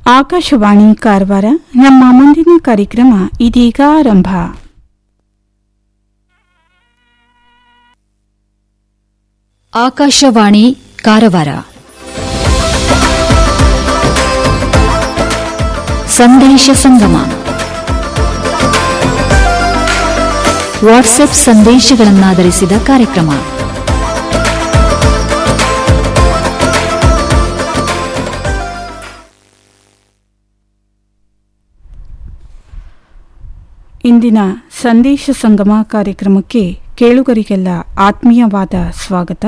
ಆಕಾಶವಾಣಿ ಕಾರವಾರ ನಮ್ಮ ಮುಂದಿನ ಕಾರ್ಯಕ್ರಮ ಇದೀಗ ಆರಂಭ ಆಕಾಶವಾಣಿ ಕಾರವಾರ ಸಂದೇಶ ಸಂಗಮ ವಾಟ್ಸ್ಆಪ್ ಸಂದೇಶಗಳನ್ನಾಧರಿಸಿದ ಕಾರ್ಯಕ್ರಮ ಇಂದಿನ ಸಂದೇಶ ಸಂಗಮ ಕಾರ್ಯಕ್ರಮಕ್ಕೆ ಕೇಳುಗರಿಗೆಲ್ಲ ಆತ್ಮೀಯವಾದ ಸ್ವಾಗತ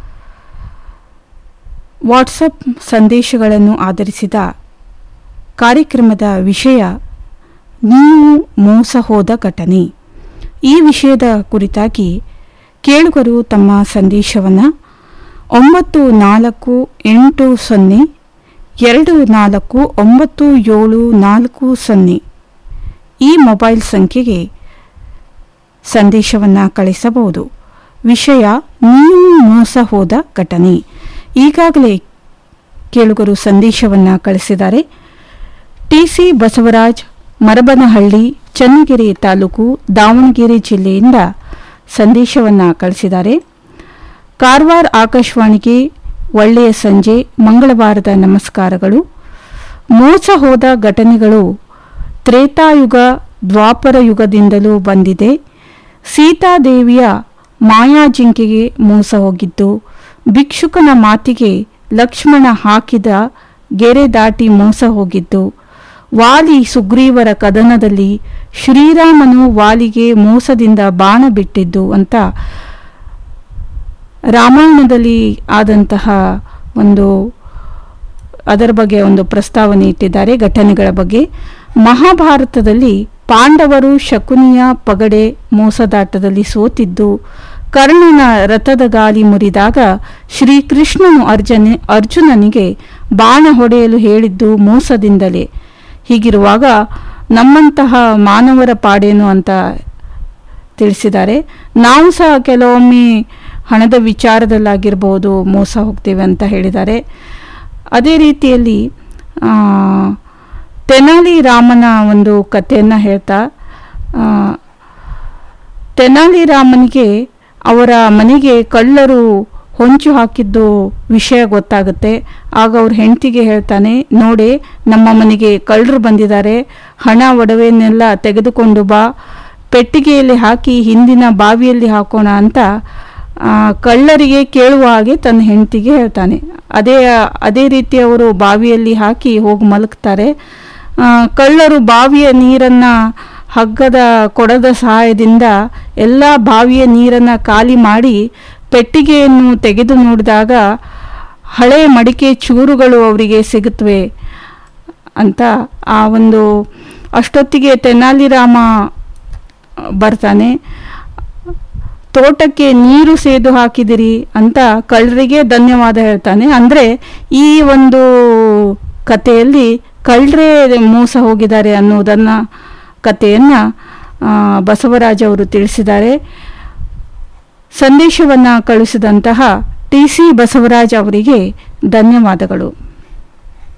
ವಾಟ್ಸಪ್ ಸಂದೇಶಗಳನ್ನು ಆಧರಿಸಿದ ಕಾರ್ಯಕ್ರಮದ ವಿಷಯ ನೀವು ಮೋಸ ಹೋದ ಘಟನೆ ಈ ವಿಷಯದ ಕುರಿತಾಗಿ ಕೇಳುಗರು ತಮ್ಮ ಸಂದೇಶವನ್ನು ಒಂಬತ್ತು ನಾಲ್ಕು ಎಂಟು ಸೊನ್ನೆ ಎರಡು ನಾಲ್ಕು ಒಂಬತ್ತು ಏಳು ನಾಲ್ಕು ಸೊನ್ನೆ ಈ ಮೊಬೈಲ್ ಸಂಖ್ಯೆಗೆ ಸಂದೇಶವನ್ನು ಕಳಿಸಬಹುದು ವಿಷಯ ನೀವು ಮೋಸ ಹೋದ ಘಟನೆ ಈಗಾಗಲೇ ಕೇಳುಗರು ಸಂದೇಶವನ್ನು ಕಳಿಸಿದ್ದಾರೆ ಟಿಸಿ ಬಸವರಾಜ್ ಮರಬನಹಳ್ಳಿ ಚನ್ನಗಿರಿ ತಾಲೂಕು ದಾವಣಗೆರೆ ಜಿಲ್ಲೆಯಿಂದ ಸಂದೇಶವನ್ನು ಕಳಿಸಿದ್ದಾರೆ ಕಾರವಾರ ಆಕಾಶವಾಣಿಗೆ ಒಳ್ಳೆಯ ಸಂಜೆ ಮಂಗಳವಾರದ ನಮಸ್ಕಾರಗಳು ಮೋಸ ಹೋದ ಘಟನೆಗಳು ತ್ರೇತಾಯುಗ ದ್ವಾಪರ ಯುಗದಿಂದಲೂ ಬಂದಿದೆ ಸೀತಾದೇವಿಯ ಮಾಯಾಜಿಂಕೆಗೆ ಮೋಸ ಹೋಗಿದ್ದು ಭಿಕ್ಷುಕನ ಮಾತಿಗೆ ಲಕ್ಷ್ಮಣ ಹಾಕಿದ ಗೆರೆ ದಾಟಿ ಮೋಸ ಹೋಗಿದ್ದು ವಾಲಿ ಸುಗ್ರೀವರ ಕದನದಲ್ಲಿ ಶ್ರೀರಾಮನು ವಾಲಿಗೆ ಮೋಸದಿಂದ ಬಾಣ ಬಿಟ್ಟಿದ್ದು ಅಂತ ರಾಮಾಯಣದಲ್ಲಿ ಆದಂತಹ ಒಂದು ಅದರ ಬಗ್ಗೆ ಒಂದು ಪ್ರಸ್ತಾವನೆ ಇಟ್ಟಿದ್ದಾರೆ ಘಟನೆಗಳ ಬಗ್ಗೆ ಮಹಾಭಾರತದಲ್ಲಿ ಪಾಂಡವರು ಶಕುನಿಯ ಪಗಡೆ ಮೋಸದಾಟದಲ್ಲಿ ಸೋತಿದ್ದು ಕರ್ಣನ ರಥದ ಗಾಲಿ ಮುರಿದಾಗ ಶ್ರೀಕೃಷ್ಣನು ಅರ್ಜುನ ಅರ್ಜುನನಿಗೆ ಬಾಣ ಹೊಡೆಯಲು ಹೇಳಿದ್ದು ಮೋಸದಿಂದಲೇ ಹೀಗಿರುವಾಗ ನಮ್ಮಂತಹ ಮಾನವರ ಪಾಡೇನು ಅಂತ ತಿಳಿಸಿದ್ದಾರೆ ನಾವು ಸಹ ಕೆಲವೊಮ್ಮೆ ಹಣದ ವಿಚಾರದಲ್ಲಾಗಿರ್ಬೋದು ಮೋಸ ಹೋಗ್ತೇವೆ ಅಂತ ಹೇಳಿದ್ದಾರೆ ಅದೇ ರೀತಿಯಲ್ಲಿ ಆ, ತೆನಾಲಿ ರಾಮನ ಒಂದು ಕಥೆಯನ್ನು ಹೇಳ್ತಾ ಆ, ತೆನಾಲಿ ರಾಮನಿಗೆ ಅವರ ಮನೆಗೆ ಕಳ್ಳರು ಹೊಂಚು ಹಾಕಿದ್ದು ವಿಷಯ ಗೊತ್ತಾಗುತ್ತೆ ಆಗ ಅವ್ರ ಹೆಂಡತಿಗೆ ಹೇಳ್ತಾನೆ ನೋಡಿ ನಮ್ಮ ಮನೆಗೆ ಕಳ್ಳರು ಬಂದಿದ್ದಾರೆ ಹಣ ಒಡವೆಯನ್ನೆಲ್ಲ ತೆಗೆದುಕೊಂಡು ಬಾ ಪೆಟ್ಟಿಗೆಯಲ್ಲಿ ಹಾಕಿ ಹಿಂದಿನ ಬಾವಿಯಲ್ಲಿ ಹಾಕೋಣ ಅಂತ ಆ, ಕಳ್ಳರಿಗೆ ಕೇಳುವ ಹಾಗೆ ತನ್ನ ಹೆಂಡತಿಗೆ ಹೇಳ್ತಾನೆ ಅದೇ ಅದೇ ರೀತಿ ಅವರು ಬಾವಿಯಲ್ಲಿ ಹಾಕಿ ಹೋಗಿ ಮಲಗ್ತಾರೆ ಆ, ಕಳ್ಳರು ಬಾವಿಯ ನೀರನ್ನು ಹಗ್ಗದ ಕೊಡದ ಸಹಾಯದಿಂದ ಎಲ್ಲ ಬಾವಿಯ ನೀರನ್ನು ಖಾಲಿ ಮಾಡಿ ಪೆಟ್ಟಿಗೆಯನ್ನು ತೆಗೆದು ನೋಡಿದಾಗ ಹಳೆ ಮಡಿಕೆ ಚೂರುಗಳು ಅವರಿಗೆ ಸಿಗುತ್ತವೆ ಅಂತ ಆ ಒಂದು ಅಷ್ಟೊತ್ತಿಗೆ ತೆನಾಲಿರಾಮ ಬರ್ತಾನೆ ತೋಟಕ್ಕೆ ನೀರು ಸೇದು ಹಾಕಿದಿರಿ ಅಂತ ಕಳ್ಳರಿಗೆ ಧನ್ಯವಾದ ಹೇಳ್ತಾನೆ ಅಂದರೆ ಈ ಒಂದು ಕಥೆಯಲ್ಲಿ ಕಳ್ಳರೇ ಮೋಸ ಹೋಗಿದ್ದಾರೆ ಅನ್ನೋದನ್ನು ಕಥೆಯನ್ನು ಬಸವರಾಜ್ ಅವರು ತಿಳಿಸಿದ್ದಾರೆ ಸಂದೇಶವನ್ನು ಕಳಿಸಿದಂತಹ ಟಿ ಸಿ ಬಸವರಾಜ್ ಅವರಿಗೆ ಧನ್ಯವಾದಗಳು